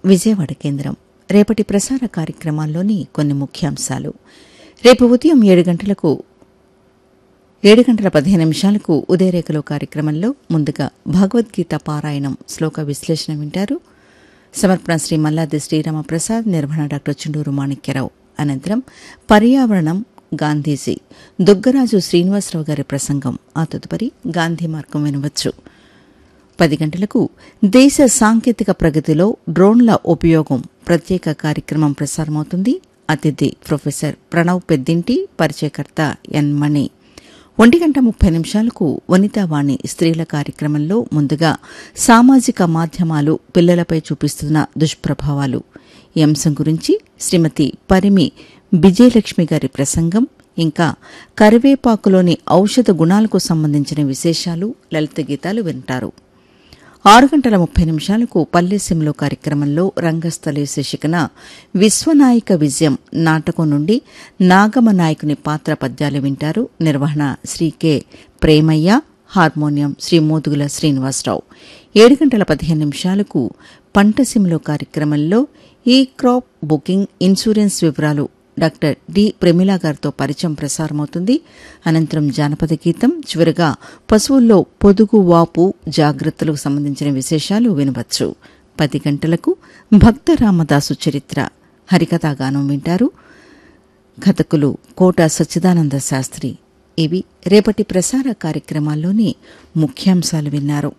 విజయవాడ కేంద్రం రేపటి ప్రసార కార్యక్రమాల్లోని కొన్ని ముఖ్యాంశాలు రేపు ఉదయం ఏడు గంటలకు ఏడు గంటల పదిహేను నిమిషాలకు ఉదయరేఖలో కార్యక్రమంలో ముందుగా భగవద్గీత పారాయణం శ్లోక విశ్లేషణ వింటారు సమర్పణ శ్రీ మల్లాది శ్రీరామప్రసాద్ నిర్వహణ డాక్టర్ చుండూరు మాణిక్యరావు అనంతరం పర్యావరణం గాంధీజీ దుగ్గరాజు శ్రీనివాసరావు గారి ప్రసంగం ఆ తదుపరి గాంధీ మార్గం వినవచ్చు పది గంటలకు దేశ సాంకేతిక ప్రగతిలో డ్రోన్ల ఉపయోగం ప్రత్యేక కార్యక్రమం ప్రసారమవుతుంది అతిథి ప్రొఫెసర్ ప్రణవ్ పెద్దింటి పరిచయకర్త ఎన్ మణి ఒంటి గంట ముప్పై నిమిషాలకు వనితావాణి స్త్రీల కార్యక్రమంలో ముందుగా సామాజిక మాధ్యమాలు పిల్లలపై చూపిస్తున్న దుష్ప్రభావాలు ఈ అంశం గురించి శ్రీమతి పరిమి విజయలక్ష్మి గారి ప్రసంగం ఇంకా కరివేపాకులోని ఔషధ గుణాలకు సంబంధించిన విశేషాలు లలిత గీతాలు వింటారు ఆరు గంటల ముప్పై నిమిషాలకు పల్లెసీమలో కార్యక్రమంలో రంగస్థలి శీర్షికన విశ్వనాయక విజయం నాటకం నుండి నాగమ నాయకుని పాత్ర పద్యాలు వింటారు నిర్వహణ శ్రీ కె ప్రేమయ్య హార్మోనియం శ్రీ మోదుగుల శ్రీనివాసరావు ఏడు గంటల పదిహేను నిమిషాలకు పంటసీమలో కార్యక్రమంలో ఈ క్రాప్ బుకింగ్ ఇన్సూరెన్స్ వివరాలు డాక్టర్ డి ప్రమిళ గారితో పరిచయం ప్రసారమవుతుంది అనంతరం జానపద గీతం చివరగా పశువుల్లో పొదుగు వాపు జాగ్రత్తలకు సంబంధించిన విశేషాలు వినవచ్చు పది గంటలకు భక్త రామదాసు చరిత్ర హరికథాగానం వింటారు కథకులు కోట సచ్చిదానంద శాస్త్రి ఇవి రేపటి ప్రసార కార్యక్రమాల్లోని ముఖ్యాంశాలు విన్నారు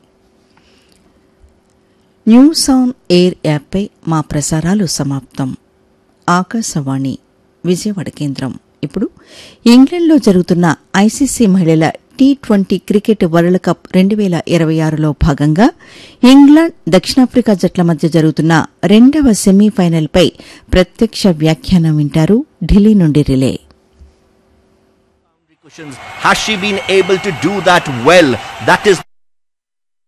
న్యూస్ ఆన్ ఎయిర్ యాప్పై మా ప్రసారాలు సమాప్తం ఆకాశవాణి విజయవాడ కేంద్రం ఇప్పుడు ఇంగ్లండ్లో జరుగుతున్న ఐసీసీ మహిళల T twenty cricket world cup రెండు వేల ఇరవై ఆరులో భాగంగా ఇంగ్లాండ్ దక్షిణాఫ్రికా జట్ల మధ్య జరుగుతున్న రెండవ సెమీఫైనల్పై ప్రత్యక్ష వ్యాఖ్యానం వింటారు ఢిల్లీ నుండి relay Has she been able to do that well? That is